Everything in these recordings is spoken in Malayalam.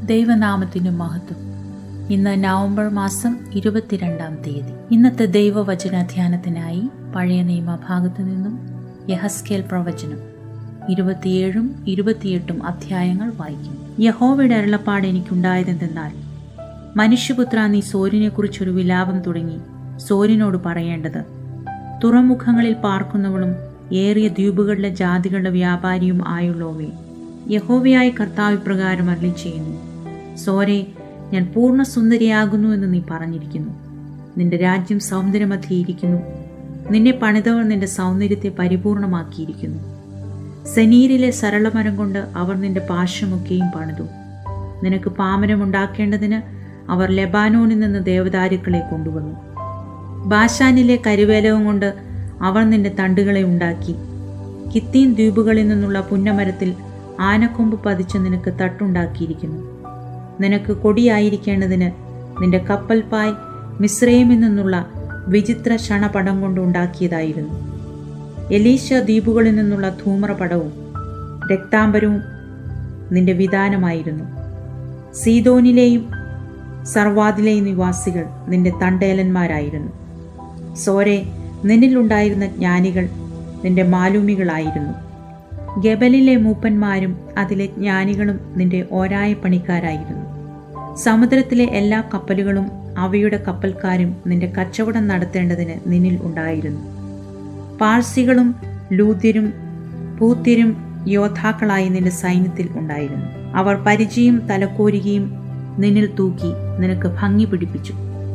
ദൈവനാമത്തിന് മഹത്വം ഇന്ന് നവംബർ മാസം ഇരുപത്തിരണ്ടാം തീയതി ഇന്നത്തെ ദൈവവചന ധ്യാനത്തിനായി പഴയ നിയമ ഭാഗത്തു നിന്നും യഹസ്കേൽ പ്രവചനം ഇരുപത്തിയേഴും ഇരുപത്തിയെട്ടും അധ്യായങ്ങൾ വായിക്കും യഹോവയുടെ അരുളപ്പാട് എനിക്കുണ്ടായതെന്തെന്നാൽ മനുഷ്യപുത്ര നീ സോരിനെക്കുറിച്ചൊരു വിലാപം തുടങ്ങി സോരിനോട് പറയേണ്ടത് തുറമുഖങ്ങളിൽ പാർക്കുന്നവളും ഏറിയ ദ്വീപുകളിലെ ജാതികളുടെ വ്യാപാരിയും ആയുള്ളവേ യഹോവയായ കർത്താവ് ഇപ്രകാരം അരളി ചെയ്യുന്നു സോരെ ഞാൻ പൂർണ്ണ സുന്ദരിയാകുന്നു എന്ന് നീ പറഞ്ഞിരിക്കുന്നു നിന്റെ രാജ്യം സൗന്ദര്യമധ്യയിരിക്കുന്നു നിന്നെ പണിതവർ നിന്റെ സൗന്ദര്യത്തെ പരിപൂർണമാക്കിയിരിക്കുന്നു സെനീരിലെ സരളമരം കൊണ്ട് അവർ നിന്റെ പാശമൊക്കെയും പണിതു നിനക്ക് പാമരമുണ്ടാക്കേണ്ടതിന് അവർ ലെബാനോനിൽ നിന്ന് ദേവദാരുക്കളെ കൊണ്ടുവന്നു ബാഷാനിലെ കരുവേലവും കൊണ്ട് അവർ നിന്റെ തണ്ടുകളെ ഉണ്ടാക്കി കിത്തീൻ ദ്വീപുകളിൽ നിന്നുള്ള പുന്നമരത്തിൽ ആനക്കൊമ്പ് പതിച്ച് നിനക്ക് തട്ടുണ്ടാക്കിയിരിക്കുന്നു നിനക്ക് കൊടിയായിരിക്കേണ്ടതിന് നിന്റെ കപ്പൽ പായ് മിശ്രയിമിൽ നിന്നുള്ള വിചിത്ര ക്ഷണപടം കൊണ്ട് ഉണ്ടാക്കിയതായിരുന്നു എലീശ ദ്വീപുകളിൽ നിന്നുള്ള ധൂമ്രപടവും രക്താംബരവും നിന്റെ വിധാനമായിരുന്നു സീതോനിലെയും സർവാദിലെയും നിവാസികൾ നിന്റെ തണ്ടേലന്മാരായിരുന്നു സോരെ നിന്നിലുണ്ടായിരുന്ന ജ്ഞാനികൾ നിന്റെ മാലൂമികളായിരുന്നു ഗബലിലെ മൂപ്പന്മാരും അതിലെ ജ്ഞാനികളും നിന്റെ ഓരായ പണിക്കാരായിരുന്നു സമുദ്രത്തിലെ എല്ലാ കപ്പലുകളും അവയുടെ കപ്പൽക്കാരും നിന്റെ കച്ചവടം നടത്തേണ്ടതിന് നിന്നിൽ ഉണ്ടായിരുന്നു പാഴ്സികളും ലൂത്യരും പൂത്യരും യോദ്ധാക്കളായി നിന്റെ സൈന്യത്തിൽ ഉണ്ടായിരുന്നു അവർ പരിചയം തലക്കോരുകയും നിന്നിൽ തൂക്കി നിനക്ക് ഭംഗി പിടിപ്പിച്ചു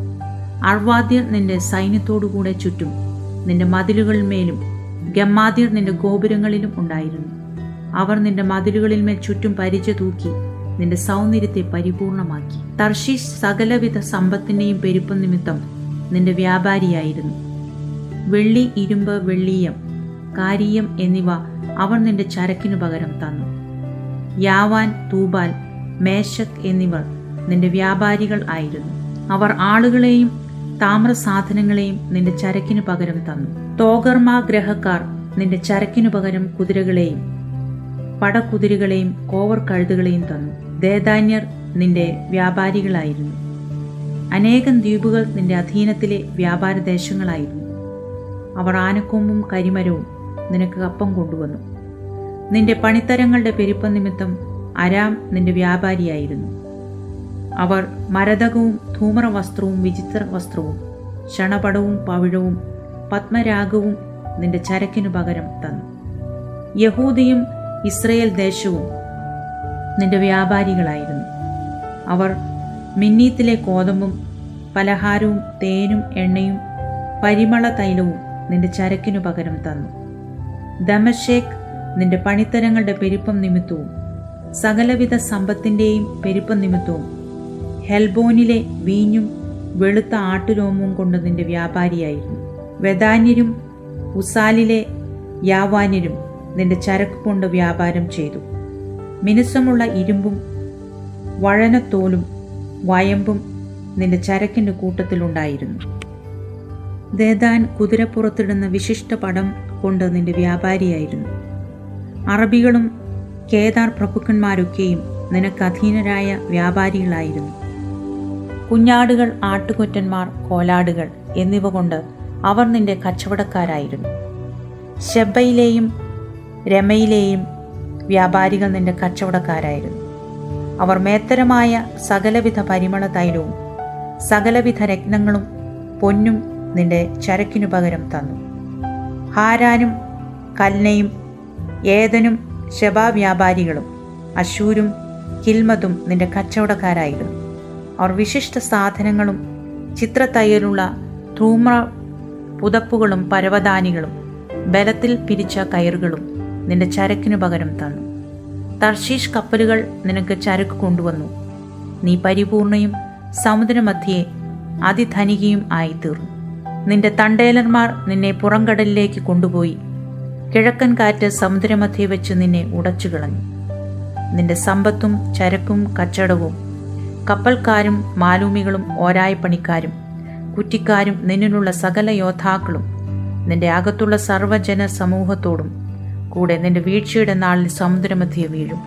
അർവാദ്യർ നിന്റെ സൈന്യത്തോടുകൂടെ ചുറ്റും നിന്റെ മതിലുകളിന്മേലും ഗമ്മാദ്യർ നിന്റെ ഗോപുരങ്ങളിലും ഉണ്ടായിരുന്നു അവർ നിന്റെ മതിലുകളിന്മേൽ ചുറ്റും പരിച തൂക്കി നിന്റെ സൗന്ദര്യത്തെ പരിപൂർണമാക്കി തർഷീഷ് സകലവിധ സമ്പത്തിന്റെയും പെരുപ്പം നിമിത്തം നിന്റെ വ്യാപാരിയായിരുന്നു വെള്ളി ഇരുമ്പ് വെള്ളീയം കാരീയം എന്നിവ അവർ നിന്റെ ചരക്കിനു പകരം തന്നു യാവാൻ തൂബാൽ മേശക് എന്നിവർ നിന്റെ വ്യാപാരികൾ ആയിരുന്നു അവർ ആളുകളെയും താമ്രസാധനങ്ങളെയും നിന്റെ ചരക്കിനു പകരം തന്നു തോഗർമ ഗ്രഹക്കാർ നിന്റെ ചരക്കിനു പകരം കുതിരകളെയും പടക്കുതിരകളെയും കോവർ കഴുതുകളെയും തന്നു ദേദാന്യർ നിന്റെ വ്യാപാരികളായിരുന്നു അനേകം ദ്വീപുകൾ നിന്റെ അധീനത്തിലെ വ്യാപാര ദേശങ്ങളായിരുന്നു അവർ ആനക്കൊമ്പും കരിമരവും നിനക്ക് അപ്പം കൊണ്ടുവന്നു നിന്റെ പണിത്തരങ്ങളുടെ പെരുപ്പം നിമിത്തം അരാം നിന്റെ വ്യാപാരിയായിരുന്നു അവർ മരതകവും ധൂമ്ര വസ്ത്രവും വിചിത്ര വസ്ത്രവും ക്ഷണപടവും പവിഴവും പത്മരാഗവും നിന്റെ ചരക്കിനു പകരം തന്നു യഹൂദിയും ഇസ്രയേൽ ദേശവും നിന്റെ വ്യാപാരികളായിരുന്നു അവർ മിന്നീത്തിലെ കോതമ്പും പലഹാരവും തേനും എണ്ണയും പരിമള തൈലവും നിന്റെ ചരക്കിനു പകരം തന്നു ദമഷേക്ക് നിന്റെ പണിത്തരങ്ങളുടെ പെരുപ്പം നിമിത്തവും സകലവിധ സമ്പത്തിൻ്റെയും പെരുപ്പം നിമിത്തവും ഹെൽബോനിലെ വീഞ്ഞും വെളുത്ത ആട്ടുരോമവും കൊണ്ട് നിന്റെ വ്യാപാരിയായിരുന്നു വെദാന്യരും ഉസാലിലെ യാവാന്യരും നിന്റെ ചരക്ക് കൊണ്ട് വ്യാപാരം ചെയ്തു മിനുസമുള്ള ഇരുമ്പും വഴനത്തോലും വയമ്പും നിന്റെ ചരക്കിൻ്റെ കൂട്ടത്തിലുണ്ടായിരുന്നു ദേദാൻ കുതിരപ്പുറത്തിടുന്ന വിശിഷ്ട പടം കൊണ്ട് നിന്റെ വ്യാപാരിയായിരുന്നു അറബികളും കേദാർ പ്രഭുക്കന്മാരൊക്കെയും നിനക്ക് അധീനരായ വ്യാപാരികളായിരുന്നു കുഞ്ഞാടുകൾ ആട്ടുകൊറ്റന്മാർ കോലാടുകൾ എന്നിവ കൊണ്ട് അവർ നിന്റെ കച്ചവടക്കാരായിരുന്നു ഷെബയിലെയും രമയിലെയും വ്യാപാരികൾ നിന്റെ കച്ചവടക്കാരായിരുന്നു അവർ മേത്തരമായ സകലവിധ പരിമള തൈലവും സകലവിധ രത്നങ്ങളും പൊന്നും നിന്റെ ചരക്കിനു പകരം തന്നു ഹാരാനും കൽനയും ഏതനും ശബാ വ്യാപാരികളും അശൂരും കിൽമതും നിന്റെ കച്ചവടക്കാരായിരുന്നു അവർ വിശിഷ്ട സാധനങ്ങളും ചിത്രത്തയ്യലുള്ള ധൂമ്ര പുതപ്പുകളും പരവതാനികളും ബലത്തിൽ പിരിച്ച കയറുകളും നിന്റെ ചരക്കിനു പകരം തന്നു തർഷീഷ് കപ്പലുകൾ നിനക്ക് ചരക്ക് കൊണ്ടുവന്നു നീ പരിപൂർണയും സമുദ്രമധ്യേ അതിധനികയും ആയിത്തീർന്നു നിന്റെ തണ്ടേലന്മാർ നിന്നെ പുറംകടലിലേക്ക് കൊണ്ടുപോയി കിഴക്കൻ കാറ്റ് സമുദ്രമധ്യേ വെച്ച് നിന്നെ ഉടച്ചു കളഞ്ഞു നിന്റെ സമ്പത്തും ചരക്കും കച്ചടവും കപ്പൽക്കാരും മാലൂമികളും ഓരായപ്പണിക്കാരും കുറ്റിക്കാരും നിന്നിലുള്ള സകല യോദ്ധാക്കളും നിന്റെ അകത്തുള്ള സർവ്വജന സമൂഹത്തോടും കൂടെ നിന്റെ വീഴ്ചയുടെ നാളിൽ സമുദ്രമധ്യേ വീഴും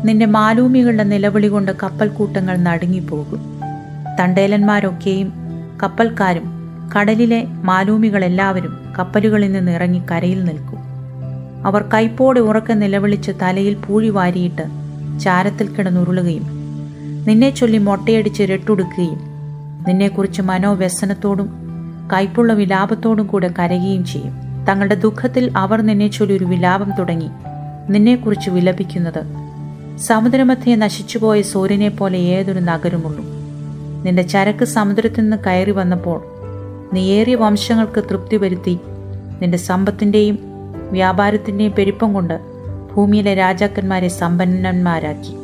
നിന്റെ മാലൂമികളുടെ നിലവിളി കൊണ്ട് കപ്പൽ കൂട്ടങ്ങൾ നടുങ്ങിപ്പോകും തണ്ടേലന്മാരൊക്കെയും കപ്പൽക്കാരും കടലിലെ മാലൂമികളെല്ലാവരും കപ്പലുകളിൽ നിന്ന് ഇറങ്ങി കരയിൽ നിൽക്കും അവർ കൈപ്പോടെ ഉറക്കെ നിലവിളിച്ച് തലയിൽ പൂഴി വാരിയിട്ട് ചാരത്തിൽ കിടന്നുരുളുകയും നിന്നെ ചൊല്ലി മൊട്ടയടിച്ച് രട്ടുടുക്കുകയും നിന്നെക്കുറിച്ച് മനോവ്യസനത്തോടും കൈപ്പുള്ള വിലാപത്തോടും കൂടെ കരയുകയും ചെയ്യും തങ്ങളുടെ ദുഃഖത്തിൽ അവർ നിന്നെ ചൊല്ലി ഒരു വിലാപം തുടങ്ങി നിന്നെക്കുറിച്ച് വിലപിക്കുന്നത് സമുദ്രമധ്യേ നശിച്ചുപോയ സൂര്യനെ പോലെ ഏതൊരു നഗരമുള്ളൂ നിന്റെ ചരക്ക് സമുദ്രത്തിൽ നിന്ന് കയറി വന്നപ്പോൾ നീ ഏറിയ വംശങ്ങൾക്ക് തൃപ്തി വരുത്തി നിന്റെ സമ്പത്തിൻ്റെയും വ്യാപാരത്തിൻ്റെയും പെരുപ്പം കൊണ്ട് ഭൂമിയിലെ രാജാക്കന്മാരെ സമ്പന്നന്മാരാക്കി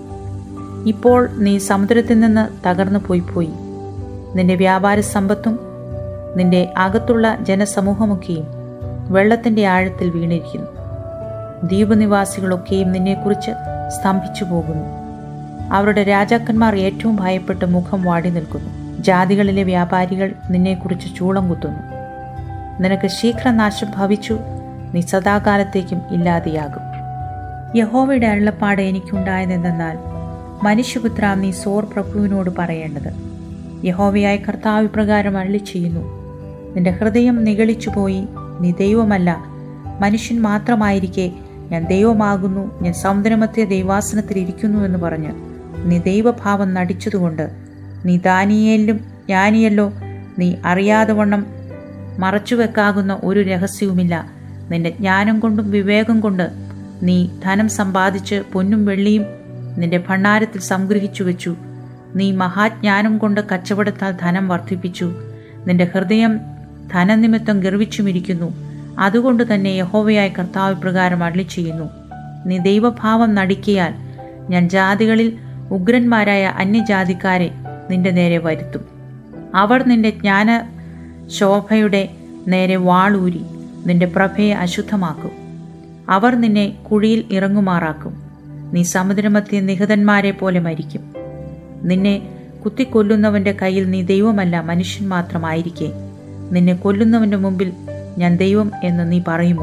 ഇപ്പോൾ നീ സമുദ്രത്തിൽ നിന്ന് തകർന്നു പോയി പോയി നിന്റെ വ്യാപാര സമ്പത്തും നിന്റെ അകത്തുള്ള ജനസമൂഹമൊക്കെയും വെള്ളത്തിന്റെ ആഴത്തിൽ വീണിരിക്കുന്നു ദ്വീപ് നിവാസികളൊക്കെയും നിന്നെക്കുറിച്ച് സ്തംഭിച്ചു പോകുന്നു അവരുടെ രാജാക്കന്മാർ ഏറ്റവും ഭയപ്പെട്ട് മുഖം വാടി നിൽക്കുന്നു ജാതികളിലെ വ്യാപാരികൾ നിന്നെക്കുറിച്ച് ചൂളം കുത്തുന്നു നിനക്ക് ശീഘ്രനാശം ഭവിച്ചു നീ സദാകാലത്തേക്കും ഇല്ലാതെയാകും യഹോവയുടെ അരുളപ്പാട് എനിക്കുണ്ടായതെന്തെന്നാൽ മനുഷ്യപുത്ര നീ സോർ പ്രഭുവിനോട് പറയേണ്ടത് യഹോവയായ കർത്താവ് പ്രകാരം അള്ളി ചെയ്യുന്നു നിന്റെ ഹൃദയം നിഗളിച്ചുപോയി നീ ദൈവമല്ല മനുഷ്യൻ മാത്രമായിരിക്കെ ഞാൻ ദൈവമാകുന്നു ഞാൻ സൗന്ദര്യമത്തെ ദൈവാസനത്തിൽ ഇരിക്കുന്നു എന്ന് പറഞ്ഞ് നീ ദൈവഭാവം നടിച്ചതുകൊണ്ട് നീ ദാനിയേലും ജ്ഞാനിയല്ലോ നീ അറിയാതെ വണ്ണം മറച്ചുവെക്കാകുന്ന ഒരു രഹസ്യവുമില്ല നിന്റെ ജ്ഞാനം കൊണ്ടും വിവേകം കൊണ്ട് നീ ധനം സമ്പാദിച്ച് പൊന്നും വെള്ളിയും നിന്റെ ഭണ്ഡാരത്തിൽ സംഗ്രഹിച്ചു വെച്ചു നീ മഹാജ്ഞാനം കൊണ്ട് കച്ചവടത്താൽ ധനം വർദ്ധിപ്പിച്ചു നിന്റെ ഹൃദയം ധനനിമിത്തം ഗർവിച്ചുമിരിക്കുന്നു അതുകൊണ്ട് തന്നെ യഹോവയായ കർത്താവ് പ്രകാരം അള്ളി ചെയ്യുന്നു നീ ദൈവഭാവം നടിക്കിയാൽ ഞാൻ ജാതികളിൽ ഉഗ്രന്മാരായ അന്യജാതിക്കാരെ നിന്റെ നേരെ വരുത്തും അവർ നിന്റെ ജ്ഞാന ശോഭയുടെ നേരെ വാളൂരി നിന്റെ പ്രഭയെ അശുദ്ധമാക്കും അവർ നിന്നെ കുഴിയിൽ ഇറങ്ങുമാറാക്കും നീ സമുദ്രമധ്യ നിഹതന്മാരെ പോലെ മരിക്കും നിന്നെ കുത്തിക്കൊല്ലുന്നവന്റെ കയ്യിൽ നീ ദൈവമല്ല മനുഷ്യൻ മാത്രമായിരിക്കെ നിന്നെ കൊല്ലുന്നവന്റെ മുമ്പിൽ ഞാൻ ദൈവം എന്ന് നീ പറയുമോ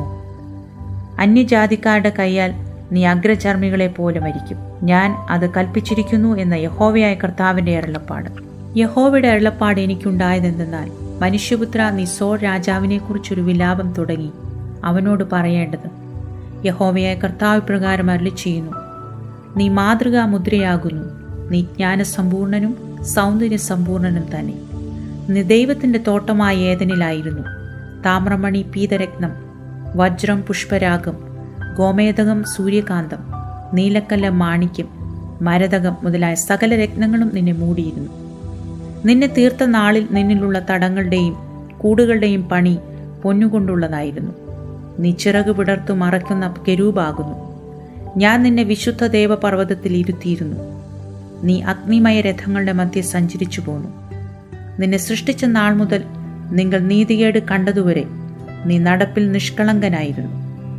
അന്യജാതിക്കാരുടെ കൈയാൽ നീ അഗ്രചർമ്മികളെ പോലെ മരിക്കും ഞാൻ അത് കൽപ്പിച്ചിരിക്കുന്നു എന്ന യഹോവയായ കർത്താവിന്റെ അരുളപ്പാട് യഹോവയുടെ അരുളപ്പാട് എനിക്കുണ്ടായതെന്തെന്നാൽ മനുഷ്യപുത്ര നീ സോർ രാജാവിനെ കുറിച്ചൊരു വിലാപം തുടങ്ങി അവനോട് പറയേണ്ടത് യഹോവയായ കർത്താവ് പ്രകാരം അരളി ചെയ്യുന്നു നീ മാതൃകാ മുദ്രയാകുന്നു നീ ജ്ഞാനസമ്പൂർണനും സൗന്ദര്യ സമ്പൂർണനും തന്നെ നീ ദൈവത്തിന്റെ തോട്ടമായ ഏതനിലായിരുന്നു താമ്രമണി പീതരത്നം വജ്രം പുഷ്പരാഗം ഗോമേതകം സൂര്യകാന്തം നീലക്കല്ല മാണിക്യം മരതകം മുതലായ സകല രത്നങ്ങളും നിന്നെ മൂടിയിരുന്നു നിന്നെ തീർത്ത നാളിൽ നിന്നിലുള്ള തടങ്ങളുടെയും കൂടുകളുടെയും പണി പൊന്നുകൊണ്ടുള്ളതായിരുന്നു നീ ചിറക് വിടർത്തു മറയ്ക്കുന്ന കെരൂപാകുന്നു ഞാൻ നിന്നെ വിശുദ്ധ ദേവപർവ്വതത്തിൽ ഇരുത്തിയിരുന്നു നീ അഗ്നിമയ രഥങ്ങളുടെ മധ്യെ സഞ്ചരിച്ചു പോന്നു നിന്നെ സൃഷ്ടിച്ച നാൾ മുതൽ നിങ്ങൾ നീതികേട് കണ്ടതുവരെ നീ നടപ്പിൽ നിഷ്കളങ്കനായിരുന്നു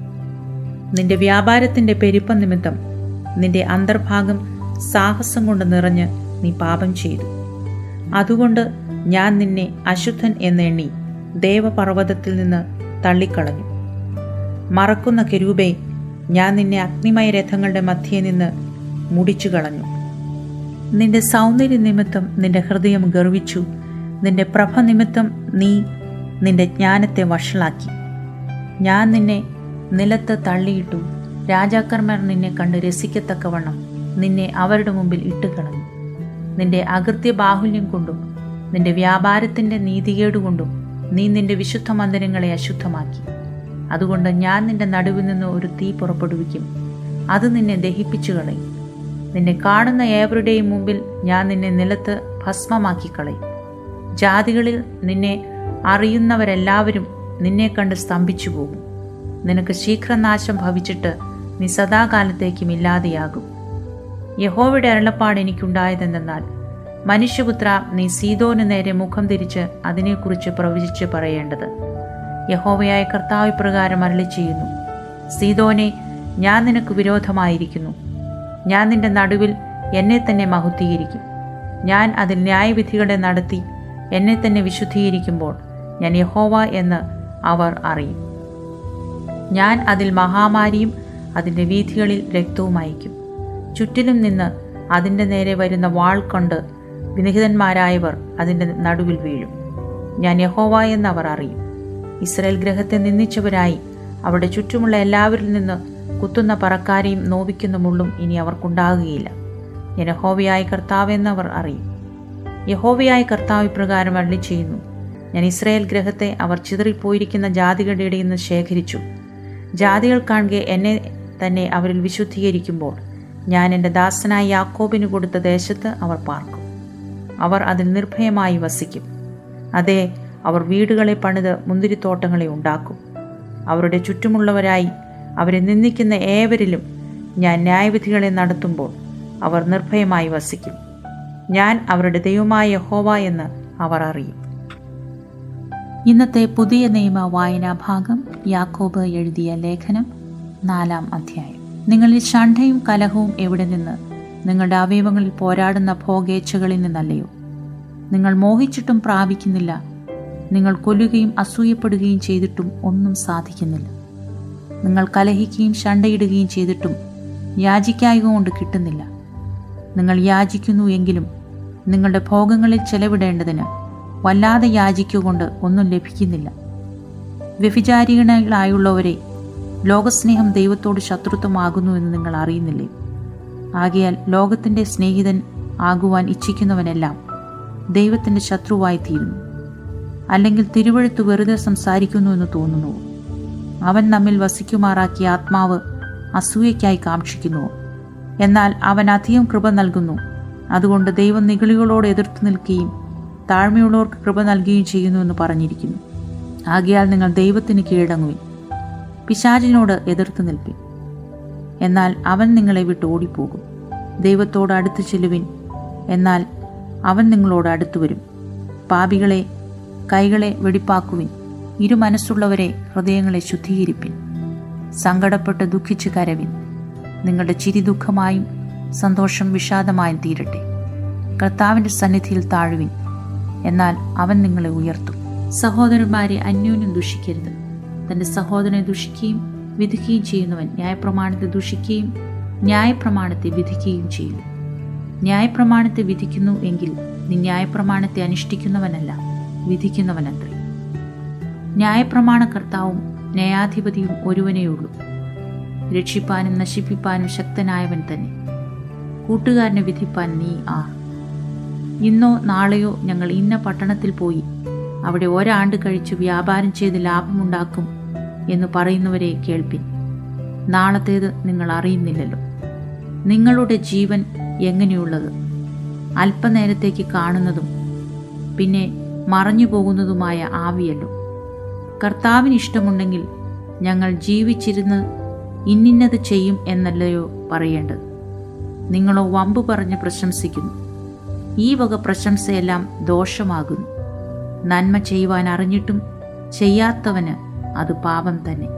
നിന്റെ വ്യാപാരത്തിന്റെ പെരുപ്പം നിമിത്തം നിന്റെ അന്തർഭാഗം സാഹസം കൊണ്ട് നിറഞ്ഞ് നീ പാപം ചെയ്തു അതുകൊണ്ട് ഞാൻ നിന്നെ അശുദ്ധൻ എന്നെണ്ണി ദേവപർവ്വതത്തിൽ നിന്ന് തള്ളിക്കളഞ്ഞു മറക്കുന്ന കെരൂബെ ഞാൻ നിന്നെ അഗ്നിമയ രഥങ്ങളുടെ മധ്യേ നിന്ന് മുടിച്ചു കളഞ്ഞു നിന്റെ സൗന്ദര്യ നിമിത്തം നിന്റെ ഹൃദയം ഗർവിച്ചു നിന്റെ പ്രഭ നിമിത്തം നീ നിന്റെ ജ്ഞാനത്തെ വഷളാക്കി ഞാൻ നിന്നെ നിലത്ത് തള്ളിയിട്ടു രാജാക്കന്മാർ നിന്നെ കണ്ട് രസിക്കത്തക്കവണ്ണം നിന്നെ അവരുടെ മുമ്പിൽ ഇട്ടുകളഞ്ഞു നിന്റെ അകൃത്യ ബാഹുല്യം കൊണ്ടും നിന്റെ വ്യാപാരത്തിന്റെ നീതികേടുകൊണ്ടും നീ നിന്റെ വിശുദ്ധ മന്ദിരങ്ങളെ അശുദ്ധമാക്കി അതുകൊണ്ട് ഞാൻ നിന്റെ നടുവിൽ നിന്ന് ഒരു തീ പുറപ്പെടുവിക്കും അത് നിന്നെ ദഹിപ്പിച്ചു കളയും നിന്നെ കാണുന്ന ഏവരുടെയും മുമ്പിൽ ഞാൻ നിന്നെ നിലത്ത് ഭസ്മമാക്കി കളയും ജാതികളിൽ നിന്നെ അറിയുന്നവരെല്ലാവരും നിന്നെ കണ്ട് സ്തംഭിച്ചു പോകും നിനക്ക് ശീഘ്രനാശം ഭവിച്ചിട്ട് നീ സദാകാലത്തേക്കും ഇല്ലാതെയാകും യഹോവയുടെ അരുളപ്പാട് എനിക്കുണ്ടായതെന്നാൽ മനുഷ്യപുത്ര നീ സീതോന് നേരെ മുഖം തിരിച്ച് അതിനെക്കുറിച്ച് പ്രവചിച്ച് പറയേണ്ടത് യഹോവയായ കർത്താവ് പ്രകാരം അരളി ചെയ്യുന്നു സീതോനെ ഞാൻ നിനക്ക് വിരോധമായിരിക്കുന്നു ഞാൻ നിന്റെ നടുവിൽ എന്നെ തന്നെ മഹുദ്ധീകരിക്കും ഞാൻ അതിൽ ന്യായവിധികളെ നടത്തി എന്നെ തന്നെ വിശുദ്ധീകരിക്കുമ്പോൾ ഞാൻ യഹോവ എന്ന് അവർ അറിയും ഞാൻ അതിൽ മഹാമാരിയും അതിൻ്റെ വീഥികളിൽ രക്തവും അയക്കും ചുറ്റിലും നിന്ന് അതിൻ്റെ നേരെ വരുന്ന വാൾ കൊണ്ട് വിനിഹിതന്മാരായവർ അതിൻ്റെ നടുവിൽ വീഴും ഞാൻ യഹോവ എന്ന് അവർ അറിയും ഇസ്രായേൽ ഗ്രഹത്തെ നിന്ദിച്ചവരായി അവിടെ ചുറ്റുമുള്ള എല്ലാവരിൽ നിന്ന് കുത്തുന്ന പറക്കാരെയും നോവിക്കുന്ന മുള്ളും ഇനി അവർക്കുണ്ടാകുകയില്ല ഞാൻ യഹോവയായ കർത്താവെന്ന് അവർ അറിയും യഹോവയായ കർത്താവ് ഇപ്രകാരം അള്ളി ചെയ്യുന്നു ഞാൻ ഇസ്രായേൽ ഗ്രഹത്തെ അവർ ചിതറിപ്പോയിരിക്കുന്ന ജാതികളുടെ ഇടയിൽ നിന്ന് ശേഖരിച്ചു ജാതികൾ കാണുക എന്നെ തന്നെ അവരിൽ വിശുദ്ധീകരിക്കുമ്പോൾ ഞാൻ എൻ്റെ ദാസനായ യാക്കോബിന് കൊടുത്ത ദേശത്ത് അവർ പാർക്കും അവർ അതിൽ നിർഭയമായി വസിക്കും അതെ അവർ വീടുകളെ പണിത് മുന്തിരിത്തോട്ടങ്ങളെ ഉണ്ടാക്കും അവരുടെ ചുറ്റുമുള്ളവരായി അവരെ നിന്ദിക്കുന്ന ഏവരിലും ഞാൻ ന്യായവിധികളെ നടത്തുമ്പോൾ അവർ നിർഭയമായി വസിക്കും ഞാൻ അവരുടെ ദൈവമായ യഹോവ എന്ന് അവർ അറിയും ഇന്നത്തെ പുതിയ നിയമ വായനാ ഭാഗം യാക്കോബ് എഴുതിയ ലേഖനം നാലാം അധ്യായം നിങ്ങളിൽ ശണ്ഠയും കലഹവും എവിടെ നിന്ന് നിങ്ങളുടെ അവയവങ്ങളിൽ പോരാടുന്ന ഭോഗേച്ഛകളിൽ നിന്നല്ലയോ നിങ്ങൾ മോഹിച്ചിട്ടും പ്രാപിക്കുന്നില്ല നിങ്ങൾ കൊല്ലുകയും അസൂയപ്പെടുകയും ചെയ്തിട്ടും ഒന്നും സാധിക്കുന്നില്ല നിങ്ങൾ കലഹിക്കുകയും ശണ്ടയിടുകയും ചെയ്തിട്ടും യാചിക്കായക കൊണ്ട് കിട്ടുന്നില്ല നിങ്ങൾ യാചിക്കുന്നു എങ്കിലും നിങ്ങളുടെ ഭോഗങ്ങളിൽ ചെലവിടേണ്ടതിന് വല്ലാതെ യാചിക്കുകൊണ്ട് ഒന്നും ലഭിക്കുന്നില്ല വ്യഭിചാരികളായുള്ളവരെ ലോകസ്നേഹം ദൈവത്തോട് ശത്രുത്വമാകുന്നു എന്ന് നിങ്ങൾ അറിയുന്നില്ലേ ആകയാൽ ലോകത്തിൻ്റെ സ്നേഹിതൻ ആകുവാൻ ഇച്ഛിക്കുന്നവനെല്ലാം ദൈവത്തിൻ്റെ ശത്രുവായി തീരുന്നു അല്ലെങ്കിൽ തിരുവഴുത്ത് വെറുതെ സംസാരിക്കുന്നു എന്ന് തോന്നുന്നു അവൻ നമ്മിൽ വസിക്കുമാറാക്കിയ ആത്മാവ് അസൂയയ്ക്കായി കാക്ഷിക്കുന്നുവോ എന്നാൽ അവൻ അധികം കൃപ നൽകുന്നു അതുകൊണ്ട് ദൈവം നിഗളികളോട് എതിർത്ത് നിൽക്കുകയും താഴ്മയുള്ളവർക്ക് കൃപ നൽകുകയും ചെയ്യുന്നു എന്ന് പറഞ്ഞിരിക്കുന്നു ആകയാൽ നിങ്ങൾ ദൈവത്തിന് കീഴടങ്ങുവിൻ പിശാചിനോട് എതിർത്ത് നിൽപ്പിൻ എന്നാൽ അവൻ നിങ്ങളെ വിട്ട് ഓടിപ്പോകും ദൈവത്തോട് അടുത്ത് ചെല്ലുവിൻ എന്നാൽ അവൻ നിങ്ങളോട് അടുത്തു വരും പാപികളെ കൈകളെ വെടിപ്പാക്കുവിൻ ഇരു മനസ്സുള്ളവരെ ഹൃദയങ്ങളെ ശുദ്ധീകരിപ്പിൻ സങ്കടപ്പെട്ട് ദുഃഖിച്ച് കരവിൻ നിങ്ങളുടെ ചിരി ദുഃഖമായും സന്തോഷം വിഷാദമായും തീരട്ടെ കർത്താവിൻ്റെ സന്നിധിയിൽ താഴുവിൻ എന്നാൽ അവൻ നിങ്ങളെ ഉയർത്തും സഹോദരന്മാരെ അന്യോന്യം ദുഷിക്കരുത് തൻ്റെ സഹോദരനെ ദുഷിക്കുകയും വിധിക്കുകയും ചെയ്യുന്നവൻ ന്യായപ്രമാണത്തെ ദുഷിക്കുകയും ന്യായപ്രമാണത്തെ വിധിക്കുകയും ചെയ്യുന്നു ന്യായപ്രമാണത്തെ വിധിക്കുന്നു എങ്കിൽ നീ ന്യായപ്രമാണത്തെ അനുഷ്ഠിക്കുന്നവനല്ല വിധിക്കുന്നവനത്രേ ന്യായപ്രമാണ കർത്താവും ന്യായാധിപതിയും ഒരുവനേയുള്ളൂ രക്ഷിപ്പാനും നശിപ്പിപ്പാനും ശക്തനായവൻ തന്നെ കൂട്ടുകാരനെ വിധിപ്പാൻ നീ ആ ഇന്നോ നാളെയോ ഞങ്ങൾ ഇന്ന പട്ടണത്തിൽ പോയി അവിടെ ഒരാണ്ട് കഴിച്ച് വ്യാപാരം ചെയ്ത് ലാഭമുണ്ടാക്കും എന്ന് പറയുന്നവരെ കേൾപ്പിൻ നാളത്തേത് നിങ്ങൾ അറിയുന്നില്ലല്ലോ നിങ്ങളുടെ ജീവൻ എങ്ങനെയുള്ളത് അല്പനേരത്തേക്ക് കാണുന്നതും പിന്നെ മറഞ്ഞു പോകുന്നതുമായ ആവിയല്ലോ കർത്താവിന് ഇഷ്ടമുണ്ടെങ്കിൽ ഞങ്ങൾ ജീവിച്ചിരുന്ന് ഇന്നിന്നത് ചെയ്യും എന്നല്ലയോ പറയേണ്ടത് നിങ്ങളോ വമ്പ് പറഞ്ഞ് പ്രശംസിക്കുന്നു ഈ വക പ്രശംസയെല്ലാം ദോഷമാകുന്നു നന്മ ചെയ്യുവാൻ അറിഞ്ഞിട്ടും ചെയ്യാത്തവന് അത് പാപം തന്നെ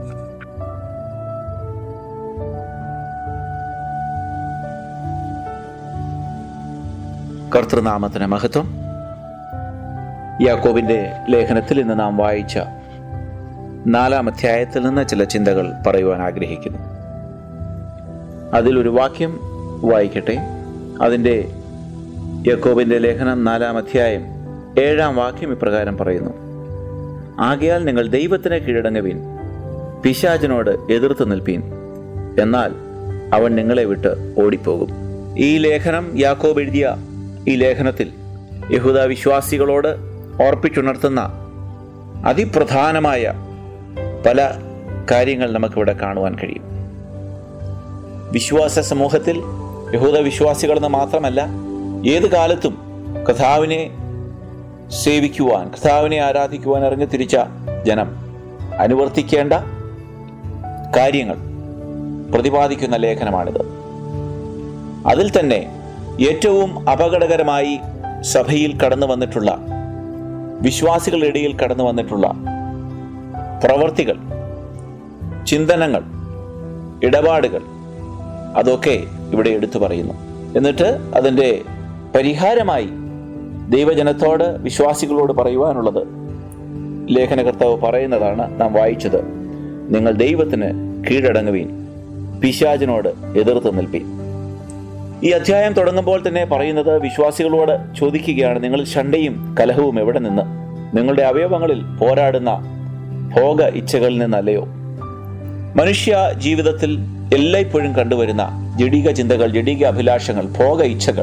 കർത്തൃനാമത്തിന് മഹത്വം യാക്കോബിന്റെ ലേഖനത്തിൽ ഇന്ന് നാം വായിച്ച നാലാം അധ്യായത്തിൽ നിന്ന് ചില ചിന്തകൾ പറയുവാൻ ആഗ്രഹിക്കുന്നു അതിലൊരു വാക്യം വായിക്കട്ടെ അതിൻ്റെ യാക്കോബിന്റെ ലേഖനം നാലാം അധ്യായം ഏഴാം വാക്യം ഇപ്രകാരം പറയുന്നു ആകയാൽ നിങ്ങൾ ദൈവത്തിന് കീഴടങ്ങുവിൻ പിശാചിനോട് എതിർത്ത് നിൽപ്പീൻ എന്നാൽ അവൻ നിങ്ങളെ വിട്ട് ഓടിപ്പോകും ഈ ലേഖനം യാക്കോബ് എഴുതിയ ഈ ലേഖനത്തിൽ യഹൂദ വിശ്വാസികളോട് ഓർപ്പിച്ചുണർത്തുന്ന അതിപ്രധാനമായ പല കാര്യങ്ങൾ നമുക്കിവിടെ കാണുവാൻ കഴിയും വിശ്വാസ സമൂഹത്തിൽ യഹൂദ വിശ്വാസികളെന്ന് മാത്രമല്ല ഏത് കാലത്തും കഥാവിനെ സേവിക്കുവാൻ കഥാവിനെ ആരാധിക്കുവാൻ ഇറങ്ങി തിരിച്ച ജനം അനുവർത്തിക്കേണ്ട കാര്യങ്ങൾ പ്രതിപാദിക്കുന്ന ലേഖനമാണിത് അതിൽ തന്നെ ഏറ്റവും അപകടകരമായി സഭയിൽ കടന്നു വന്നിട്ടുള്ള വിശ്വാസികളുടെ ഇടയിൽ കടന്നു വന്നിട്ടുള്ള പ്രവർത്തികൾ ചിന്തനങ്ങൾ ഇടപാടുകൾ അതൊക്കെ ഇവിടെ എടുത്തു പറയുന്നു എന്നിട്ട് അതിൻ്റെ പരിഹാരമായി ദൈവജനത്തോട് വിശ്വാസികളോട് പറയുവാനുള്ളത് ലേഖനകർത്താവ് പറയുന്നതാണ് നാം വായിച്ചത് നിങ്ങൾ ദൈവത്തിന് കീഴടങ്ങുവീൻ പിശാചിനോട് എതിർത്ത് നിൽപ്പീൻ ഈ അധ്യായം തുടങ്ങുമ്പോൾ തന്നെ പറയുന്നത് വിശ്വാസികളോട് ചോദിക്കുകയാണ് നിങ്ങൾ ശണ്ടയും കലഹവും എവിടെ നിന്ന് നിങ്ങളുടെ അവയവങ്ങളിൽ പോരാടുന്ന ഭോഗ ഇച്ഛകളിൽ നിന്നല്ലയോ മനുഷ്യ ജീവിതത്തിൽ എല്ലായ്പ്പോഴും കണ്ടുവരുന്ന ജഡിക ചിന്തകൾ ജഡിക അഭിലാഷങ്ങൾ ഭോഗ ഇച്ഛകൾ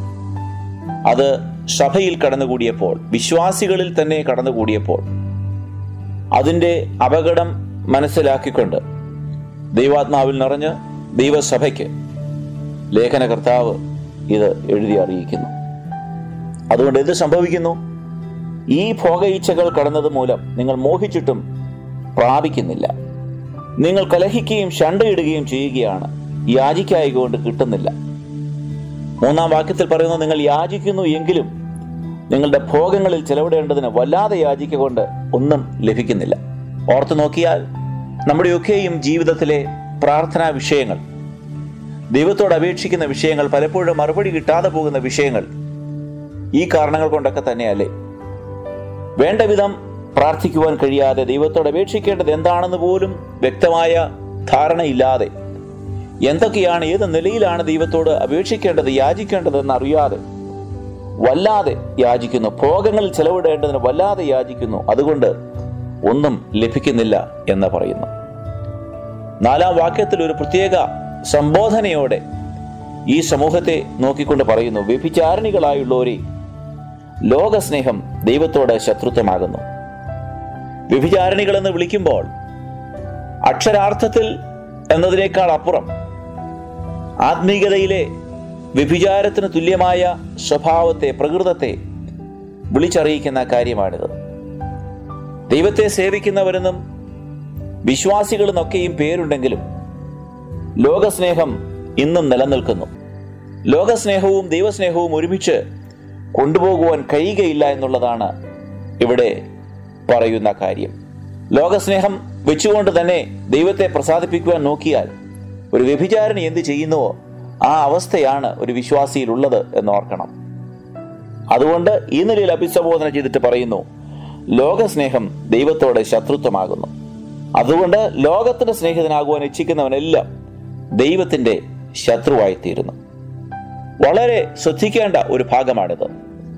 അത് സഭയിൽ കടന്നുകൂടിയപ്പോൾ വിശ്വാസികളിൽ തന്നെ കടന്നുകൂടിയപ്പോൾ അതിൻ്റെ അപകടം മനസ്സിലാക്കിക്കൊണ്ട് ദൈവാത്മാവിൽ നിറഞ്ഞ് ദൈവസഭയ്ക്ക് ലേഖന കർത്താവ് ഇത് എഴുതി അറിയിക്കുന്നു അതുകൊണ്ട് എന്ത് സംഭവിക്കുന്നു ഈ ഭോഗയിച്ഛകൾ കടന്നത് മൂലം നിങ്ങൾ മോഹിച്ചിട്ടും പ്രാപിക്കുന്നില്ല നിങ്ങൾ കലഹിക്കുകയും ശണ്ടയിടുകയും ചെയ്യുകയാണ് യാചിക്കായകൊണ്ട് കിട്ടുന്നില്ല മൂന്നാം വാക്യത്തിൽ പറയുന്നു നിങ്ങൾ യാചിക്കുന്നു എങ്കിലും നിങ്ങളുടെ ഭോഗങ്ങളിൽ ചെലവിടേണ്ടതിന് വല്ലാതെ യാചിക്കൊണ്ട് ഒന്നും ലഭിക്കുന്നില്ല ഓർത്തു നോക്കിയാൽ നമ്മുടെയൊക്കെയും ജീവിതത്തിലെ പ്രാർത്ഥനാ വിഷയങ്ങൾ ദൈവത്തോട് അപേക്ഷിക്കുന്ന വിഷയങ്ങൾ പലപ്പോഴും മറുപടി കിട്ടാതെ പോകുന്ന വിഷയങ്ങൾ ഈ കാരണങ്ങൾ കൊണ്ടൊക്കെ തന്നെയല്ലേ വേണ്ട വിധം പ്രാർത്ഥിക്കുവാൻ കഴിയാതെ ദൈവത്തോട് അപേക്ഷിക്കേണ്ടത് എന്താണെന്ന് പോലും വ്യക്തമായ ധാരണയില്ലാതെ എന്തൊക്കെയാണ് ഏത് നിലയിലാണ് ദൈവത്തോട് അപേക്ഷിക്കേണ്ടത് യാചിക്കേണ്ടതെന്ന് അറിയാതെ വല്ലാതെ യാചിക്കുന്നു ഭോഗങ്ങളിൽ ചെലവിടേണ്ടതിന് വല്ലാതെ യാചിക്കുന്നു അതുകൊണ്ട് ഒന്നും ലഭിക്കുന്നില്ല എന്ന് പറയുന്നു നാലാം വാക്യത്തിൽ ഒരു പ്രത്യേക സംബോധനയോടെ ഈ സമൂഹത്തെ നോക്കിക്കൊണ്ട് പറയുന്നു വ്യഭിചാരണികളായുള്ളവരെ ലോകസ്നേഹം ദൈവത്തോട് ശത്രുത്വമാകുന്നു വ്യഭിചാരണികൾ എന്ന് വിളിക്കുമ്പോൾ അക്ഷരാർത്ഥത്തിൽ എന്നതിനേക്കാൾ അപ്പുറം ആത്മീയതയിലെ വ്യഭിചാരത്തിന് തുല്യമായ സ്വഭാവത്തെ പ്രകൃതത്തെ വിളിച്ചറിയിക്കുന്ന കാര്യമാണിത് ദൈവത്തെ സേവിക്കുന്നവരെന്നും വിശ്വാസികളെന്നൊക്കെയും പേരുണ്ടെങ്കിലും ലോകസ്നേഹം ഇന്നും നിലനിൽക്കുന്നു ലോകസ്നേഹവും ദൈവസ്നേഹവും ഒരുമിച്ച് കൊണ്ടുപോകുവാൻ കഴിയുകയില്ല എന്നുള്ളതാണ് ഇവിടെ പറയുന്ന കാര്യം ലോകസ്നേഹം വെച്ചുകൊണ്ട് തന്നെ ദൈവത്തെ പ്രസാദിപ്പിക്കുവാൻ നോക്കിയാൽ ഒരു വ്യഭിചാരണി എന്ത് ചെയ്യുന്നുവോ ആ അവസ്ഥയാണ് ഒരു വിശ്വാസിയിലുള്ളത് എന്ന് ഓർക്കണം അതുകൊണ്ട് ഈ നിലയിൽ അഭിസംബോധന ചെയ്തിട്ട് പറയുന്നു ലോകസ്നേഹം ദൈവത്തോടെ ശത്രുത്വമാകുന്നു അതുകൊണ്ട് ലോകത്തിന്റെ സ്നേഹിതനാകുവാൻ ഇച്ഛിക്കുന്നവനെല്ലാം ദൈവത്തിന്റെ ശത്രുവായിത്തീരുന്നു വളരെ ശ്രദ്ധിക്കേണ്ട ഒരു ഭാഗമാണിത്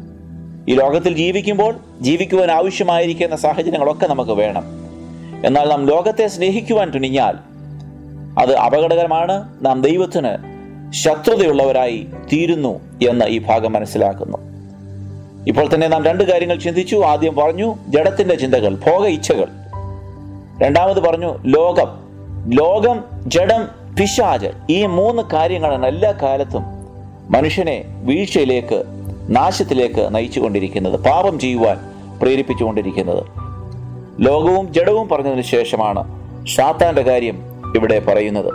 ഈ ലോകത്തിൽ ജീവിക്കുമ്പോൾ ജീവിക്കുവാൻ ആവശ്യമായിരിക്കുന്ന സാഹചര്യങ്ങളൊക്കെ നമുക്ക് വേണം എന്നാൽ നാം ലോകത്തെ സ്നേഹിക്കുവാൻ തുനിഞ്ഞാൽ അത് അപകടകരമാണ് നാം ദൈവത്തിന് ശത്രുതയുള്ളവരായി തീരുന്നു എന്ന് ഈ ഭാഗം മനസ്സിലാക്കുന്നു ഇപ്പോൾ തന്നെ നാം രണ്ട് കാര്യങ്ങൾ ചിന്തിച്ചു ആദ്യം പറഞ്ഞു ജഡത്തിന്റെ ചിന്തകൾ ഭോഗ ഇച്ഛകൾ രണ്ടാമത് പറഞ്ഞു ലോകം ലോകം ജഡം പിശാച് ഈ മൂന്ന് കാര്യങ്ങളാണ് എല്ലാ കാലത്തും മനുഷ്യനെ വീഴ്ചയിലേക്ക് നാശത്തിലേക്ക് നയിച്ചുകൊണ്ടിരിക്കുന്നത് പാപം ചെയ്യുവാൻ പ്രേരിപ്പിച്ചുകൊണ്ടിരിക്കുന്നത് ലോകവും ജഡവും പറഞ്ഞതിന് ശേഷമാണ് സാത്താന്റെ കാര്യം ഇവിടെ പറയുന്നത്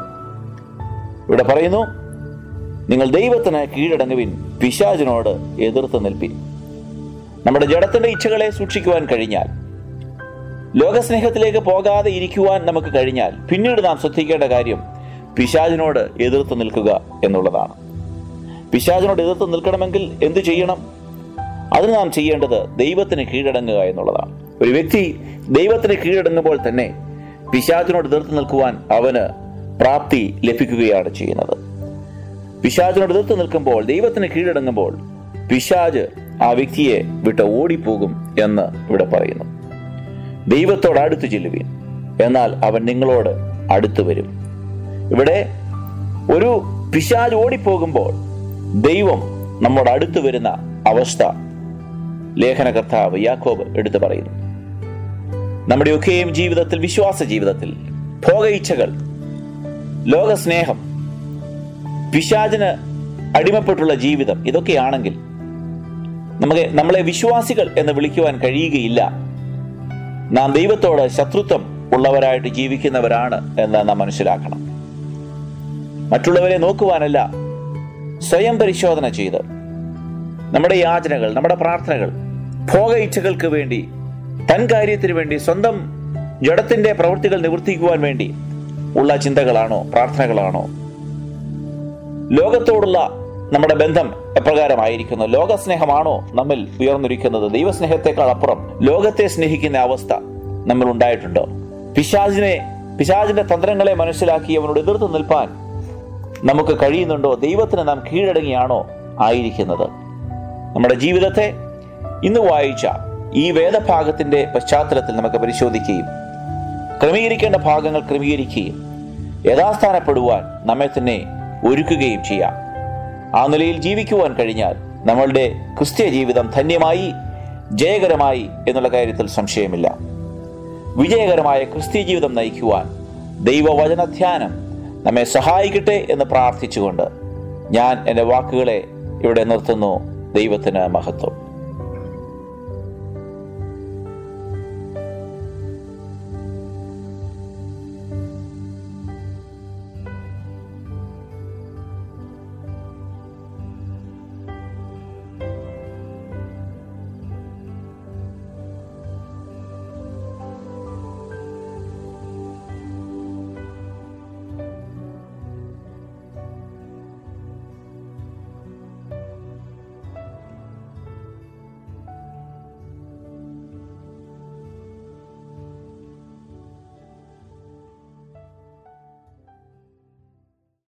ഇവിടെ പറയുന്നു നിങ്ങൾ ദൈവത്തിന് കീഴടങ്ങുവിൻ പിശാചിനോട് എതിർത്ത് നിൽപ്പിൻ നമ്മുടെ ജഡത്തിന്റെ ഇച്ഛകളെ സൂക്ഷിക്കുവാൻ കഴിഞ്ഞാൽ ലോകസ്നേഹത്തിലേക്ക് പോകാതെ ഇരിക്കുവാൻ നമുക്ക് കഴിഞ്ഞാൽ പിന്നീട് നാം ശ്രദ്ധിക്കേണ്ട കാര്യം പിശാചിനോട് എതിർത്ത് നിൽക്കുക എന്നുള്ളതാണ് പിശാചിനോട് എതിർത്ത് നിൽക്കണമെങ്കിൽ എന്തു ചെയ്യണം അതിന് നാം ചെയ്യേണ്ടത് ദൈവത്തിന് കീഴടങ്ങുക എന്നുള്ളതാണ് ഒരു വ്യക്തി ദൈവത്തിന് കീഴടങ്ങുമ്പോൾ തന്നെ പിശാചിനോട് എതിർത്ത് നിൽക്കുവാൻ അവന് പ്രാപ്തി ലഭിക്കുകയാണ് ചെയ്യുന്നത് പിശാചിനോട് എതിർത്ത് നിൽക്കുമ്പോൾ ദൈവത്തിന് കീഴടങ്ങുമ്പോൾ പിശാജ് ആ വ്യക്തിയെ വിട്ട് ഓടിപ്പോകും എന്ന് ഇവിടെ പറയുന്നു ദൈവത്തോട് അടുത്ത് ചെല്ലുവിൻ എന്നാൽ അവൻ നിങ്ങളോട് അടുത്തു വരും ഇവിടെ ഒരു പിശാജ് ഓടിപ്പോകുമ്പോൾ ദൈവം നമ്മോട് അടുത്തു വരുന്ന അവസ്ഥ ലേഖനകർത്താവ് യാക്കോബ് എടുത്തു പറയുന്നു നമ്മുടെയൊക്കെയും ജീവിതത്തിൽ വിശ്വാസ ജീവിതത്തിൽ ഭോഗ ഇച്ഛകൾ ലോകസ്നേഹം പിശാചിന് അടിമപ്പെട്ടുള്ള ജീവിതം ഇതൊക്കെയാണെങ്കിൽ നമുക്ക് നമ്മളെ വിശ്വാസികൾ എന്ന് വിളിക്കുവാൻ കഴിയുകയില്ല നാം ദൈവത്തോട് ശത്രുത്വം ഉള്ളവരായിട്ട് ജീവിക്കുന്നവരാണ് എന്ന് നാം മനസ്സിലാക്കണം മറ്റുള്ളവരെ നോക്കുവാനല്ല സ്വയം പരിശോധന ചെയ്ത് നമ്മുടെ യാചനകൾ നമ്മുടെ പ്രാർത്ഥനകൾ ഭോഗ ഇച്ഛകൾക്ക് വേണ്ടി തൻ കാര്യത്തിന് വേണ്ടി സ്വന്തം ജഡത്തിന്റെ പ്രവൃത്തികൾ നിവർത്തിക്കുവാൻ വേണ്ടി ഉള്ള ചിന്തകളാണോ പ്രാർത്ഥനകളാണോ ലോകത്തോടുള്ള നമ്മുടെ ബന്ധം എപ്രകാരമായിരിക്കുന്നു ലോകസ്നേഹമാണോ നമ്മിൽ ഉയർന്നിരിക്കുന്നത് ദൈവസ്നേഹത്തെക്കാൾ അപ്പുറം ലോകത്തെ സ്നേഹിക്കുന്ന അവസ്ഥ നമ്മൾ ഉണ്ടായിട്ടുണ്ടോ പിശാജിനെ പിശാജിന്റെ തന്ത്രങ്ങളെ മനസ്സിലാക്കി അവനോട് എതിർത്ത് നിൽപ്പാൻ നമുക്ക് കഴിയുന്നുണ്ടോ ദൈവത്തിന് നാം കീഴടങ്ങിയാണോ ആയിരിക്കുന്നത് നമ്മുടെ ജീവിതത്തെ ഇന്ന് വായിച്ച ഈ വേദഭാഗത്തിന്റെ പശ്ചാത്തലത്തിൽ നമുക്ക് പരിശോധിക്കുകയും ക്രമീകരിക്കേണ്ട ഭാഗങ്ങൾ ക്രമീകരിക്കുകയും യഥാസ്ഥാനപ്പെടുവാൻ നമ്മെ തന്നെ ഒരുക്കുകയും ചെയ്യാം ആ നിലയിൽ ജീവിക്കുവാൻ കഴിഞ്ഞാൽ നമ്മളുടെ ക്രിസ്ത്യ ജീവിതം ധന്യമായി ജയകരമായി എന്നുള്ള കാര്യത്തിൽ സംശയമില്ല വിജയകരമായ ക്രിസ്ത്യ ജീവിതം നയിക്കുവാൻ ദൈവവചനധ്യാനം നമ്മെ സഹായിക്കട്ടെ എന്ന് പ്രാർത്ഥിച്ചുകൊണ്ട് ഞാൻ എൻ്റെ വാക്കുകളെ ഇവിടെ നിർത്തുന്നു ദൈവത്തിന് മഹത്വം